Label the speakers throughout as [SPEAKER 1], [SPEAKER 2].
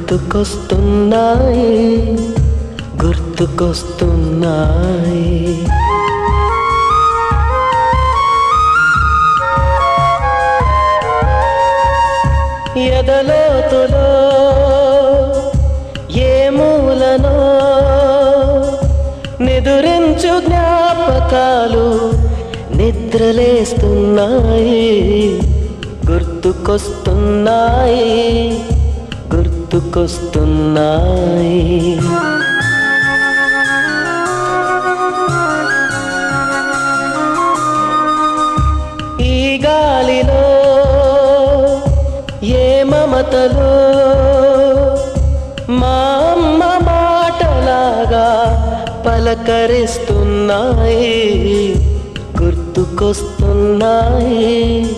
[SPEAKER 1] గుర్తుకొస్తున్నాయి గుర్తుకొస్తున్నాయి ఎదలోతులో ఏ మూలనో నిదురించు జ్ఞాపకాలు నిద్రలేస్తున్నాయి గుర్తుకొస్తున్నాయి గుర్తుకొస్తున్నాయి ఈ గాలిలో ఏ మమతలో మా అమ్మ మాటలాగా పలకరిస్తున్నాయి గుర్తుకొస్తున్నాయి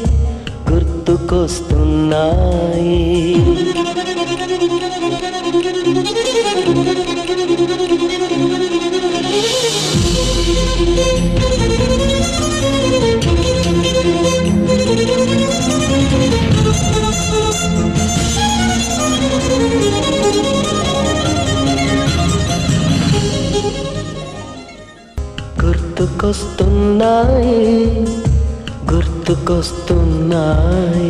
[SPEAKER 1] గుర్తుకొస్తున్నాయి గుర్తుకొస్తున్నాయి గుర్తుకొస్తున్నాయి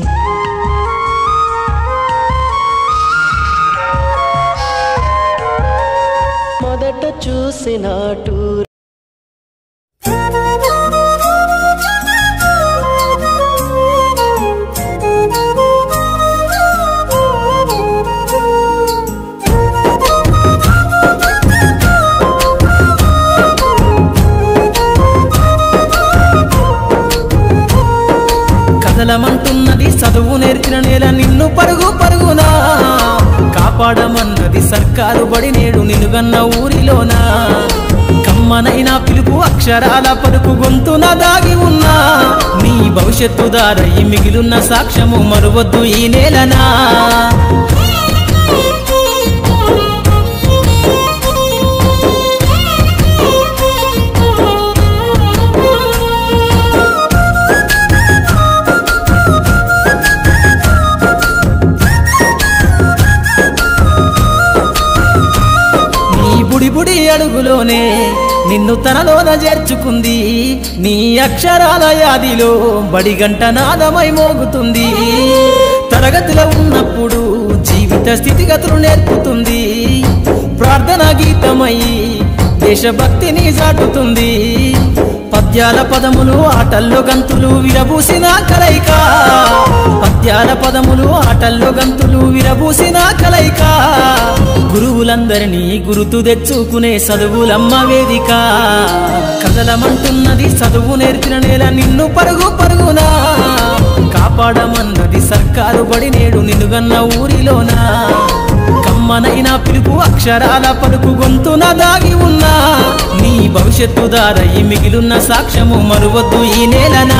[SPEAKER 1] మొదట చూసినట్టు
[SPEAKER 2] కదలమంటున్నది చదువు నేర్చిన నేల నిన్ను పరుగు పరుగునా కాపాడమన్నది సర్కారు బడి నేడు నిలుగన్న ఊరిలోనా కమ్మనైన పిలుపు అక్షరాల పలుకు గొంతున దాగి ఉన్నా నీ భవిష్యత్తు దారయి మిగిలిన సాక్ష్యము మరువద్దు ఈ నేలనా నీ బుడి బుడి అడుగులోనే నిన్ను తనలోన చేర్చుకుంది నీ అక్షరాల యాదిలో బడిగంట నాదమై మోగుతుంది తరగతిలో ఉన్నప్పుడు జీవిత స్థితిగతులు నేర్పుతుంది ప్రార్థన గీతమై దేశభక్తిని చాటుతుంది పద్యాల పదములు ఆటల్లో గంతులు విరబూసిన కలయిక పద్యాల పదములు ఆటల్లో గంతులు విరబూసిన కలయిక గురువులందరినీ గురుతు తెచ్చుకునే చదువులమ్మ వేదిక కదలమంటున్నది చదువు నేర్పిన నేల నిన్ను పరుగు పరుగునా కాపాడమన్నది సర్కారు బడి నేడు నిలుగన్న ఊరిలోనా కమ్మనైన పిలుపు అక్షరాల పలుకు గొంతున దాగి ఉన్నా నీ భవిష్యత్తు దారయి మిగిలిన సాక్ష్యము మరువద్దు ఈ నేలనా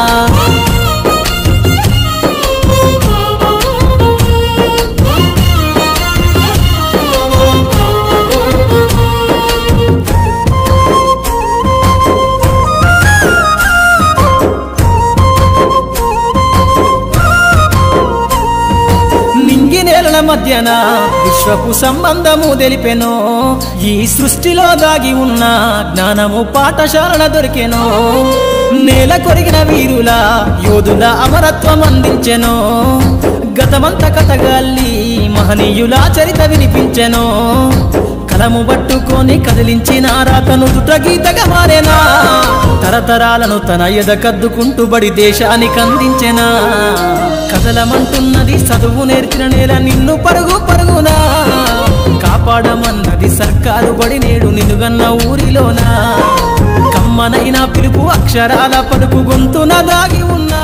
[SPEAKER 2] నింగి నేలల మధ్యన విశ్వపు సంబంధము తెలిపెను ఈ సృష్టిలో దాగి ఉన్న జ్ఞానము పాఠశాలల దొరికెను నేల కొరిగిన వీరుల యోధుల అమరత్వం అందించెను గతమంత కథగాల్లి మహనీయుల చరిత వినిపించెను కలము పట్టుకొని కదిలించిన రాతను దుట గీతగా మారేనా తరతరాలను తన ఎద కద్దుకుంటూ బడి దేశానికి అందించెనా కదలమంటున్నది చదువు నేర్చిన నేల నిన్ను పరుగు పరుగునా కాపాడమన్నది సర్కారు బడి నేడు నిలుగన్న ఊరిలోనా కమ్మనైన పిలుపు అక్షరాల పలుకు గొంతున దాగి ఉన్నా